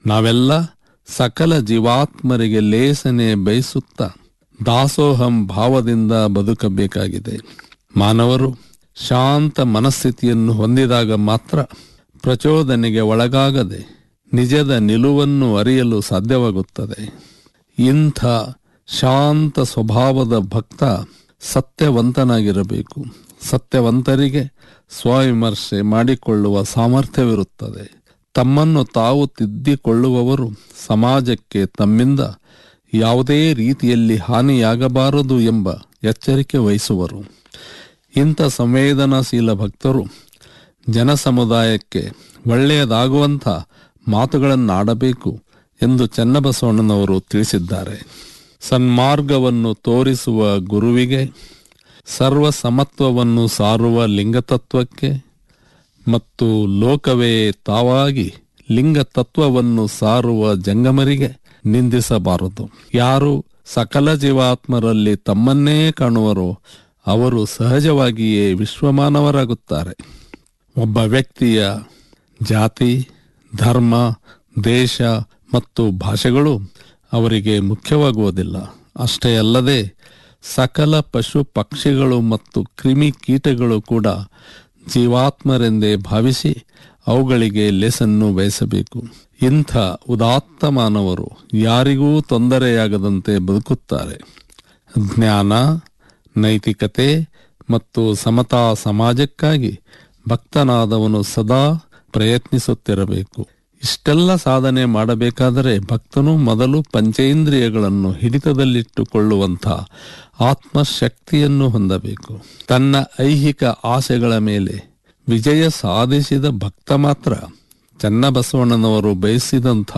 ನಾವೆಲ್ಲ ಸಕಲ ಜೀವಾತ್ಮರಿಗೆ ಲೇಸನೆ ಬಯಸುತ್ತಾ ದಾಸೋಹಂ ಭಾವದಿಂದ ಬದುಕಬೇಕಾಗಿದೆ ಮಾನವರು ಶಾಂತ ಮನಸ್ಥಿತಿಯನ್ನು ಹೊಂದಿದಾಗ ಮಾತ್ರ ಪ್ರಚೋದನೆಗೆ ಒಳಗಾಗದೆ ನಿಜದ ನಿಲುವನ್ನು ಅರಿಯಲು ಸಾಧ್ಯವಾಗುತ್ತದೆ ಇಂಥ ಶಾಂತ ಸ್ವಭಾವದ ಭಕ್ತ ಸತ್ಯವಂತನಾಗಿರಬೇಕು ಸತ್ಯವಂತರಿಗೆ ಸ್ವವಿಮರ್ಶೆ ಮಾಡಿಕೊಳ್ಳುವ ಸಾಮರ್ಥ್ಯವಿರುತ್ತದೆ ತಮ್ಮನ್ನು ತಾವು ತಿದ್ದಿಕೊಳ್ಳುವವರು ಸಮಾಜಕ್ಕೆ ತಮ್ಮಿಂದ ಯಾವುದೇ ರೀತಿಯಲ್ಲಿ ಹಾನಿಯಾಗಬಾರದು ಎಂಬ ಎಚ್ಚರಿಕೆ ವಹಿಸುವರು ಇಂಥ ಸಂವೇದನಾಶೀಲ ಭಕ್ತರು ಜನಸಮುದಾಯಕ್ಕೆ ಒಳ್ಳೆಯದಾಗುವಂಥ ಮಾತುಗಳನ್ನಾಡಬೇಕು ಎಂದು ಚನ್ನಬಸವಣ್ಣನವರು ತಿಳಿಸಿದ್ದಾರೆ ಸನ್ಮಾರ್ಗವನ್ನು ತೋರಿಸುವ ಗುರುವಿಗೆ ಸರ್ವ ಸಮತ್ವವನ್ನು ಸಾರುವ ಲಿಂಗತತ್ವಕ್ಕೆ ಮತ್ತು ಲೋಕವೇ ತಾವಾಗಿ ಲಿಂಗ ತತ್ವವನ್ನು ಸಾರುವ ಜಂಗಮರಿಗೆ ನಿಂದಿಸಬಾರದು ಯಾರು ಸಕಲ ಜೀವಾತ್ಮರಲ್ಲಿ ತಮ್ಮನ್ನೇ ಕಾಣುವರೋ ಅವರು ಸಹಜವಾಗಿಯೇ ವಿಶ್ವಮಾನವರಾಗುತ್ತಾರೆ ಒಬ್ಬ ವ್ಯಕ್ತಿಯ ಜಾತಿ ಧರ್ಮ ದೇಶ ಮತ್ತು ಭಾಷೆಗಳು ಅವರಿಗೆ ಮುಖ್ಯವಾಗುವುದಿಲ್ಲ ಅಷ್ಟೇ ಅಲ್ಲದೆ ಸಕಲ ಪಶು ಪಕ್ಷಿಗಳು ಮತ್ತು ಕ್ರಿಮಿ ಕೀಟಗಳು ಕೂಡ ಜೀವಾತ್ಮರೆಂದೇ ಭಾವಿಸಿ ಅವುಗಳಿಗೆ ಲೆಸನ್ನು ಬಯಸಬೇಕು ಇಂಥ ಉದಾತ್ತ ಮಾನವರು ಯಾರಿಗೂ ತೊಂದರೆಯಾಗದಂತೆ ಬದುಕುತ್ತಾರೆ ಜ್ಞಾನ ನೈತಿಕತೆ ಮತ್ತು ಸಮತಾ ಸಮಾಜಕ್ಕಾಗಿ ಭಕ್ತನಾದವನು ಸದಾ ಪ್ರಯತ್ನಿಸುತ್ತಿರಬೇಕು ಇಷ್ಟೆಲ್ಲ ಸಾಧನೆ ಮಾಡಬೇಕಾದರೆ ಭಕ್ತನು ಮೊದಲು ಪಂಚೇಂದ್ರಿಯಗಳನ್ನು ಹಿಡಿತದಲ್ಲಿಟ್ಟುಕೊಳ್ಳುವಂಥ ಆತ್ಮಶಕ್ತಿಯನ್ನು ಹೊಂದಬೇಕು ತನ್ನ ಐಹಿಕ ಆಸೆಗಳ ಮೇಲೆ ವಿಜಯ ಸಾಧಿಸಿದ ಭಕ್ತ ಮಾತ್ರ ಚನ್ನಬಸವಣ್ಣನವರು ಬಯಸಿದಂಥ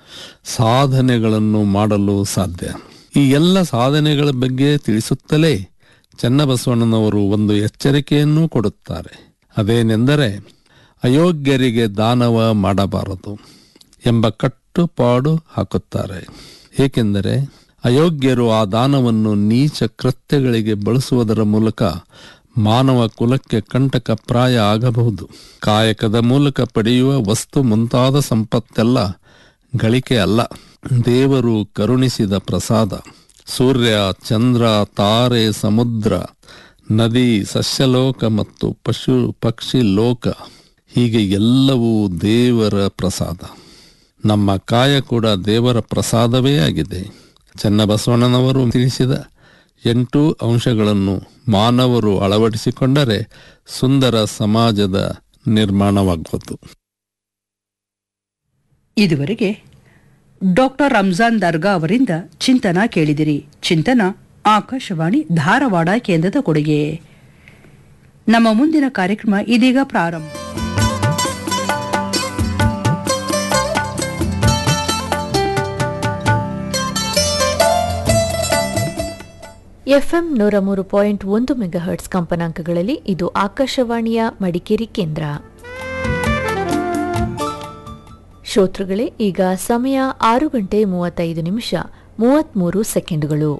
ಸಾಧನೆಗಳನ್ನು ಮಾಡಲು ಸಾಧ್ಯ ಈ ಎಲ್ಲ ಸಾಧನೆಗಳ ಬಗ್ಗೆ ತಿಳಿಸುತ್ತಲೇ ಚನ್ನಬಸವಣ್ಣನವರು ಒಂದು ಎಚ್ಚರಿಕೆಯನ್ನೂ ಕೊಡುತ್ತಾರೆ ಅದೇನೆಂದರೆ ಅಯೋಗ್ಯರಿಗೆ ದಾನವ ಮಾಡಬಾರದು ಎಂಬ ಕಟ್ಟುಪಾಡು ಹಾಕುತ್ತಾರೆ ಏಕೆಂದರೆ ಅಯೋಗ್ಯರು ಆ ದಾನವನ್ನು ನೀಚ ಕೃತ್ಯಗಳಿಗೆ ಬಳಸುವುದರ ಮೂಲಕ ಮಾನವ ಕುಲಕ್ಕೆ ಕಂಟಕ ಪ್ರಾಯ ಆಗಬಹುದು ಕಾಯಕದ ಮೂಲಕ ಪಡೆಯುವ ವಸ್ತು ಮುಂತಾದ ಸಂಪತ್ತೆಲ್ಲ ಗಳಿಕೆ ಅಲ್ಲ ದೇವರು ಕರುಣಿಸಿದ ಪ್ರಸಾದ ಸೂರ್ಯ ಚಂದ್ರ ತಾರೆ ಸಮುದ್ರ ನದಿ ಸಸ್ಯಲೋಕ ಮತ್ತು ಪಶು ಪಕ್ಷಿ ಲೋಕ ಹೀಗೆ ಎಲ್ಲವೂ ದೇವರ ಪ್ರಸಾದ ನಮ್ಮ ಕಾಯ ಕೂಡ ದೇವರ ಪ್ರಸಾದವೇ ಆಗಿದೆ ಚನ್ನಬಸವಣ್ಣನವರು ತಿಳಿಸಿದ ಎಂಟು ಅಂಶಗಳನ್ನು ಮಾನವರು ಅಳವಡಿಸಿಕೊಂಡರೆ ಸುಂದರ ಸಮಾಜದ ನಿರ್ಮಾಣವಾಗುವುದು ಇದುವರೆಗೆ ಡಾಕ್ಟರ್ ರಂಜಾನ್ ದರ್ಗಾ ಅವರಿಂದ ಚಿಂತನ ಕೇಳಿದಿರಿ ಚಿಂತನ ಆಕಾಶವಾಣಿ ಧಾರವಾಡ ಕೇಂದ್ರದ ಕೊಡುಗೆ ನಮ್ಮ ಮುಂದಿನ ಕಾರ್ಯಕ್ರಮ ಇದೀಗ ಪ್ರಾರಂಭ ಎಫ್ಎಂ ನೂರ ಮೂರು ಪಾಯಿಂಟ್ ಒಂದು ಮೆಗಾಹರ್ಟ್ಸ್ ಕಂಪನಾಂಕಗಳಲ್ಲಿ ಇದು ಆಕಾಶವಾಣಿಯ ಮಡಿಕೇರಿ ಕೇಂದ್ರ ಶ್ರೋತೃಗಳೇ ಈಗ ಸಮಯ ಆರು ಗಂಟೆ ಮೂವತ್ತೈದು ನಿಮಿಷ ಮೂವತ್ತ್ಮೂರು ಸೆಕೆಂಡುಗಳು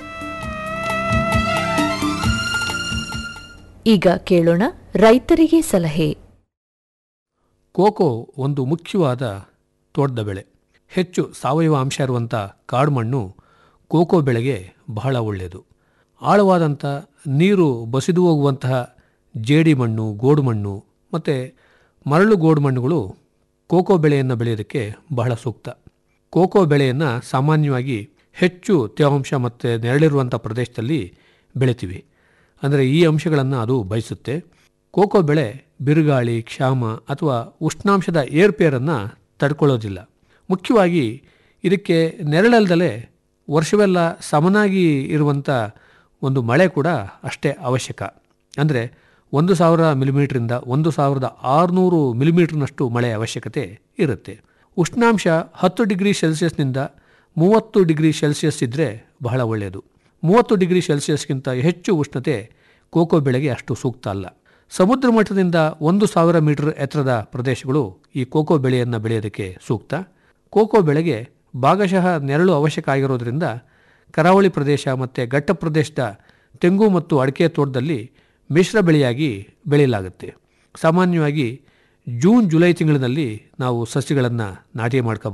ಈಗ ಕೇಳೋಣ ರೈತರಿಗೆ ಸಲಹೆ ಕೋಕೋ ಒಂದು ಮುಖ್ಯವಾದ ತೋಟದ ಬೆಳೆ ಹೆಚ್ಚು ಸಾವಯವ ಅಂಶ ಇರುವಂಥ ಕಾಡು ಮಣ್ಣು ಕೋಕೋ ಬೆಳೆಗೆ ಬಹಳ ಒಳ್ಳೆಯದು ಆಳವಾದಂಥ ನೀರು ಬಸಿದು ಹೋಗುವಂತಹ ಜೇಡಿ ಮಣ್ಣು ಗೋಡು ಮಣ್ಣು ಮತ್ತು ಮರಳು ಗೋಡು ಮಣ್ಣುಗಳು ಕೋಕೋ ಬೆಳೆಯನ್ನು ಬೆಳೆಯೋದಕ್ಕೆ ಬಹಳ ಸೂಕ್ತ ಕೋಕೋ ಬೆಳೆಯನ್ನು ಸಾಮಾನ್ಯವಾಗಿ ಹೆಚ್ಚು ತೇವಾಂಶ ಮತ್ತು ನೆರಳಿರುವಂಥ ಪ್ರದೇಶದಲ್ಲಿ ಬೆಳಿತೀವಿ ಅಂದರೆ ಈ ಅಂಶಗಳನ್ನು ಅದು ಬಯಸುತ್ತೆ ಕೋಕೋ ಬೆಳೆ ಬಿರುಗಾಳಿ ಕ್ಷಾಮ ಅಥವಾ ಉಷ್ಣಾಂಶದ ಏರ್ಪೇರನ್ನು ತಡ್ಕೊಳ್ಳೋದಿಲ್ಲ ಮುಖ್ಯವಾಗಿ ಇದಕ್ಕೆ ನೆರಳಲ್ದಲೇ ವರ್ಷವೆಲ್ಲ ಸಮನಾಗಿ ಇರುವಂಥ ಒಂದು ಮಳೆ ಕೂಡ ಅಷ್ಟೇ ಅವಶ್ಯಕ ಅಂದರೆ ಒಂದು ಸಾವಿರ ಮಿಲಿಮೀಟ್ರಿಂದ ಒಂದು ಸಾವಿರದ ಆರುನೂರು ಮಿಲಿಮೀಟ್ರ್ನಷ್ಟು ಮಳೆ ಅವಶ್ಯಕತೆ ಇರುತ್ತೆ ಉಷ್ಣಾಂಶ ಹತ್ತು ಡಿಗ್ರಿ ಸೆಲ್ಸಿಯಸ್ನಿಂದ ಮೂವತ್ತು ಡಿಗ್ರಿ ಸೆಲ್ಸಿಯಸ್ ಇದ್ದರೆ ಬಹಳ ಒಳ್ಳೆಯದು ಮೂವತ್ತು ಡಿಗ್ರಿ ಸೆಲ್ಸಿಯಸ್ಗಿಂತ ಹೆಚ್ಚು ಉಷ್ಣತೆ ಕೋಕೋ ಬೆಳೆಗೆ ಅಷ್ಟು ಸೂಕ್ತ ಅಲ್ಲ ಸಮುದ್ರ ಮಟ್ಟದಿಂದ ಒಂದು ಸಾವಿರ ಮೀಟರ್ ಎತ್ತರದ ಪ್ರದೇಶಗಳು ಈ ಕೋಕೋ ಬೆಳೆಯನ್ನು ಬೆಳೆಯೋದಕ್ಕೆ ಸೂಕ್ತ ಕೋಕೋ ಬೆಳೆಗೆ ಭಾಗಶಃ ನೆರಳು ಅವಶ್ಯಕ ಆಗಿರೋದ್ರಿಂದ ಕರಾವಳಿ ಪ್ರದೇಶ ಮತ್ತು ಘಟ್ಟ ಪ್ರದೇಶದ ತೆಂಗು ಮತ್ತು ಅಡಿಕೆ ತೋಟದಲ್ಲಿ ಮಿಶ್ರ ಬೆಳೆಯಾಗಿ ಬೆಳೆಯಲಾಗುತ್ತೆ ಸಾಮಾನ್ಯವಾಗಿ ಜೂನ್ ಜುಲೈ ತಿಂಗಳಿನಲ್ಲಿ ನಾವು ಸಸ್ಯಗಳನ್ನು ನಾಟಿ ಮಾಡ್ಕೋಬಹುದು